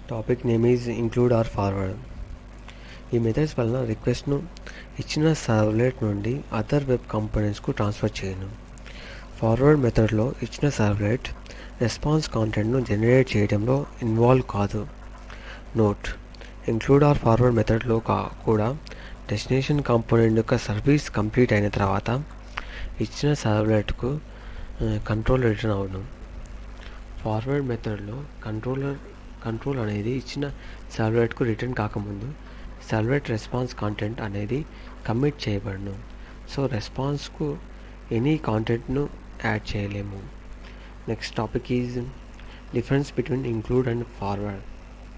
topic name is include or forward ఈ methods వలన రిక్వెస్ట్ను ఇచ్చిన సర్వ్లెట్ నుండి అదర్ వెబ్ కంపోనెంట్స్కు ట్రాన్స్ఫర్ చేయను ఫార్వర్డ్ మెథడ్లో ఇచ్చిన సర్వ్లెట్ రెస్పాన్స్ కాంటెంట్ను జనరేట్ చేయడంలో ఇన్వాల్వ్ కాదు నోట్ ఇంక్లూడ్ ఆర్ ఫార్వర్డ్ మెథడ్లో కా కూడా డెస్టినేషన్ కాంపోనెంట్ యొక్క సర్వీస్ కంప్లీట్ అయిన తర్వాత ఇచ్చిన సర్వ్లెట్కు కంట్రోల్ రిటర్న్ అవును ఫార్వర్డ్ మెథడ్లో కంట్రోలర్ కంట్రోల్ అనేది ఇచ్చిన సర్వ్లెట్కు రిటర్న్ కాకముందు సర్వ్లెట్ రెస్పాన్స్ కాంటెంట్ అనేది కమిట్ చేయబడను సో రెస్పాన్స్కు ఎనీ కాంటెంట్ను యాడ్ చేయలేము next topic is difference between include and forward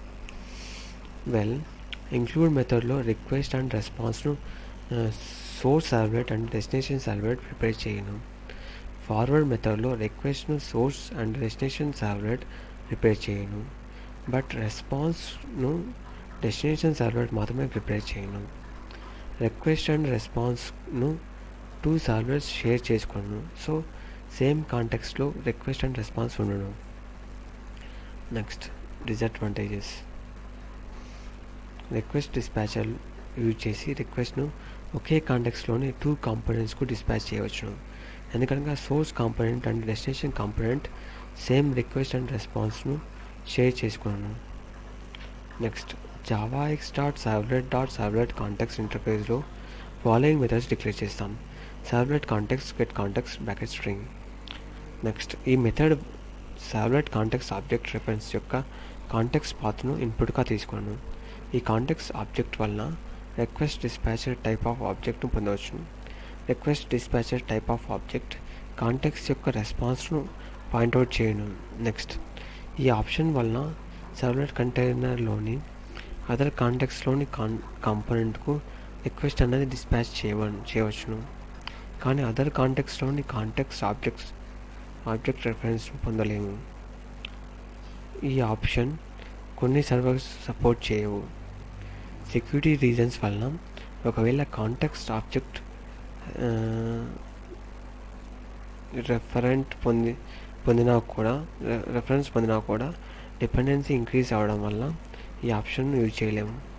well include మెథడ్లో రిక్వెస్ట్ అండ్ రెస్పాన్స్ను source servlet and destination servlet prepare చేయను ఫార్వర్డ్ మెథడ్లో రిక్వెస్ట్ను source and destination servlet prepare చేయను బట్ రెస్పాన్స్ను డెస్టినేషన్ సర్వ్లెట్ మాత్రమే ప్రిపేర్ చేయను రిక్వెస్ట్ అండ్ రెస్పాన్స్ను టూ సర్వ్లెట్స్ షేర్ చేసుకోను సో సేమ్ కాంటెక్స్లో రిక్వెస్ట్ అండ్ రెస్పాన్స్ ఉండను next disadvantages request dispatcher use చేసి రిక్వెస్ట్ను ఒకే కాంటెక్స్లోని టూ కాంపోనెంట్స్కు డిస్పాచ్ చేయవచ్చును ఎందుకనగా source component and destination component same request and రెస్పాన్స్ను షేర్ చేసుకున్నాను next java x dot servlet dot servlet context ఇంటర్ఫేస్లో ఫాలోయింగ్ మెథడ్స్ డిక్లేర్ చేస్తాం servlet context get context bracket string next ఈ method servlet context object reference యొక్క context పాత్ను ఇన్పుట్గా తీసుకున్నాను ఈ కాంటెక్స్ ఆబ్జెక్ట్ వలన రిక్వెస్ట్ డిస్పాచర్ టైప్ ఆఫ్ ఆబ్జెక్ట్ను పొందవచ్చు request dispatcher type of object context యొక్క రెస్పాన్స్ను పాయింట్అవుట్ చేయను నెక్స్ట్ ఈ ఆప్షన్ వలన సర్వ్లెట్ కంటైనర్లోని అదర్ కాంటెక్స్లోని కాన్ కాంపోనెంట్కు రిక్వెస్ట్ అనేది డిస్పాచ్ చేయవ చేయవచ్చును కానీ అదర్ కాంటెక్స్లోని కాంటెక్స్ ఆబ్జెక్ట్స్ ఆబ్జెక్ట్ రెఫరెన్స్ పొందలేము ఈ ఆప్షన్ కొన్ని సర్వర్స్ సపోర్ట్ చేయవు సెక్యూరిటీ రీజన్స్ వలన ఒకవేళ కాంటెక్స్ట్ ఆబ్జెక్ట్ రెఫరెంట్ పొంది పొందినా కూడా రెఫరెన్స్ పొందినా కూడా డిపెండెన్సీ ఇంక్రీజ్ అవ్వడం వల్ల ఈ ఆప్షన్ యూజ్ చేయలేము